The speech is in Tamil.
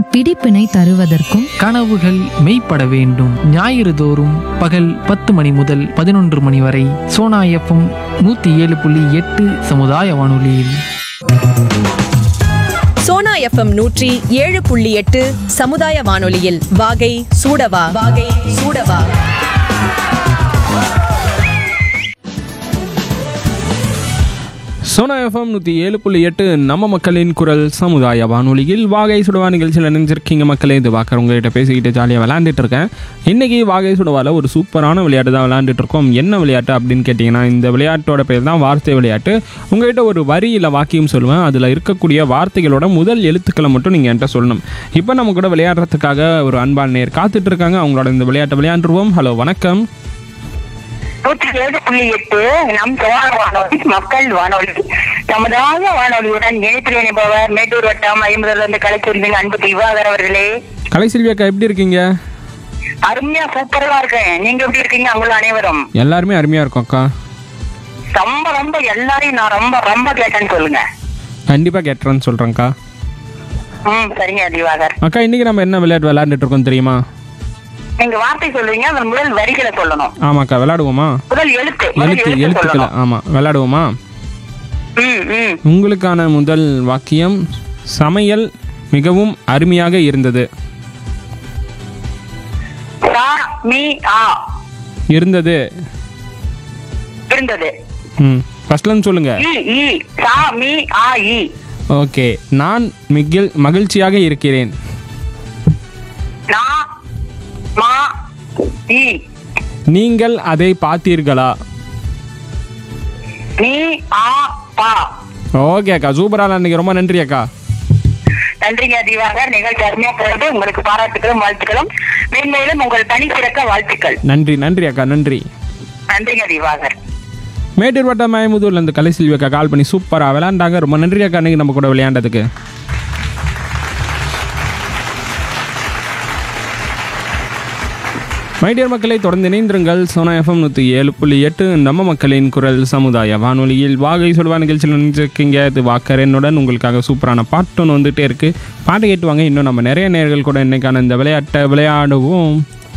பிடிப்பினை தருவதற்கும் கனவுகள் மெய்ப்பட வேண்டும் ஞாயிறு தோறும் பகல் பத்து மணி முதல் பதினொன்று மணி வரை சோனா எஃப்எம் நூற்றி ஏழு புள்ளி எட்டு சமுதாய வானொலியில் சோனா எஃப்எம் நூற்றி ஏழு புள்ளி எட்டு சமுதாய வானொலியில் வாகை சூடவா வாகை சூடவா சோனா எஃப்எம் நூற்றி ஏழு புள்ளி எட்டு நம்ம மக்களின் குரல் சமுதாய வானொலியில் வாகை சுடவா நிகழ்ச்சியில் நினைஞ்சிருக்கீங்க மக்களே இது பார்க்குற உங்ககிட்ட பேசிக்கிட்டு ஜாலியாக விளையாண்டுட்டு இருக்கேன் இன்றைக்கி வாகை சுடவாவில் ஒரு சூப்பரான விளையாட்டு தான் விளையாண்டுட்டு இருக்கோம் என்ன விளையாட்டு அப்படின்னு கேட்டிங்கன்னா இந்த விளையாட்டோட பேர் தான் வார்த்தை விளையாட்டு உங்ககிட்ட ஒரு வரி இல்லை வாக்கியம் சொல்லுவேன் அதில் இருக்கக்கூடிய வார்த்தைகளோட முதல் எழுத்துக்களை மட்டும் நீங்கள் என்கிட்ட சொல்லணும் இப்போ நம்ம கூட விளையாடுறதுக்காக ஒரு அன்பான நேர் காத்துட்டு இருக்காங்க அவங்களோட இந்த விளையாட்டை விளையாண்டுருவோம் ஹலோ வணக்கம் நூற்றி ஏழு புள்ளி எட்டு நம் சோழ வானொலி மக்கள் வானொலி சமுதாய வானொலியுடன் இணைப்பில் இணைப்பவர் மேட்டூர் வட்டம் ஐம்பதுல இருந்து கலைச்சொல்லிங்க அன்பு திவாகர் அவர்களே கலைசெல்வியாக்கா எப்படி இருக்கீங்க அருமையா சூப்பரா இருக்கேன் நீங்க எப்படி இருக்கீங்க அவங்கள அனைவரும் எல்லாருமே அருமையாக இருக்கும் அக்கா ரொம்ப ரொம்ப எல்லாரையும் நான் ரொம்ப ரொம்ப கேட்டேன்னு சொல்லுங்க கண்டிப்பாக கேட்டுறேன்னு சொல்கிறேங்க்கா ம் சரிங்க திவாகர் அக்கா இன்னைக்கு நம்ம என்ன விளையாட்டு விளையாண்டுட்டு இருக்கோம் தெரியுமா நீங்க வார்த்தை சொல்லுவீங்க அந்த முதல் வரிகளை சொல்லணும் ஆமாக்கா விளையாடுவோமா முதல் எழுத்து முதல் எழுத்து எழுத்து எழுத்துக்களை சொல்லணும் ஆமாம் விளையாடுவோமா ம் ம் உங்களுக்கான முதல் வாக்கியம் சமையல் மிகவும் அருமையாக இருந்தது சா மீ ஆ இருந்தது இருந்தது ம் ஃபர்ஸ்ட்லன்னு சொல்லுங்க இ இ சா மீ ஆ இ ஓகே நான் மிகில் மகிழ்ச்சியாக இருக்கிறேன் நா மா இ நீங்கள் அதை பார்த்தீர்களா நீ ஆ பா ஓகே அக்கா சூப்பராக அன்னைக்கு ரொம்ப நன்றி அக்கா நன்றிங்க திவாகர் நிகழ்ச்சி அருமையா போறது உங்களுக்கு பாராட்டுகளும் வாழ்த்துக்களும் மேன்மேலும் உங்கள் பணி சிறக்க வாழ்த்துக்கள் நன்றி நன்றி அக்கா நன்றி நன்றிங்க திவாகர் மேட்டூர் வட்டம் மயமுதூர்ல இருந்து கலைசெல்வி அக்கா கால் பண்ணி சூப்பராக விளையாண்டாங்க ரொம்ப நன்றி அக்கா அன்னைக்கு நம்ம கூட விளையாண்டதுக்கு மைடியர் மக்களை தொடர்ந்து இணைந்திருங்கள் சோனா எஃப்எம் நூற்றி ஏழு புள்ளி எட்டு நம்ம மக்களின் குரல் சமுதாய வானொலியில் வாகை சொல்வா நிகழ்ச்சியில் நினைச்சிருக்கீங்க இது வாக்கரனுடன் உங்களுக்காக சூப்பரான பாட்டு ஒன்று வந்துகிட்டே இருக்குது பாட்டு கேட்டு வாங்க இன்னும் நம்ம நிறைய நேர்கள் கூட இன்னைக்கான இந்த விளையாட்டை விளையாடுவோம்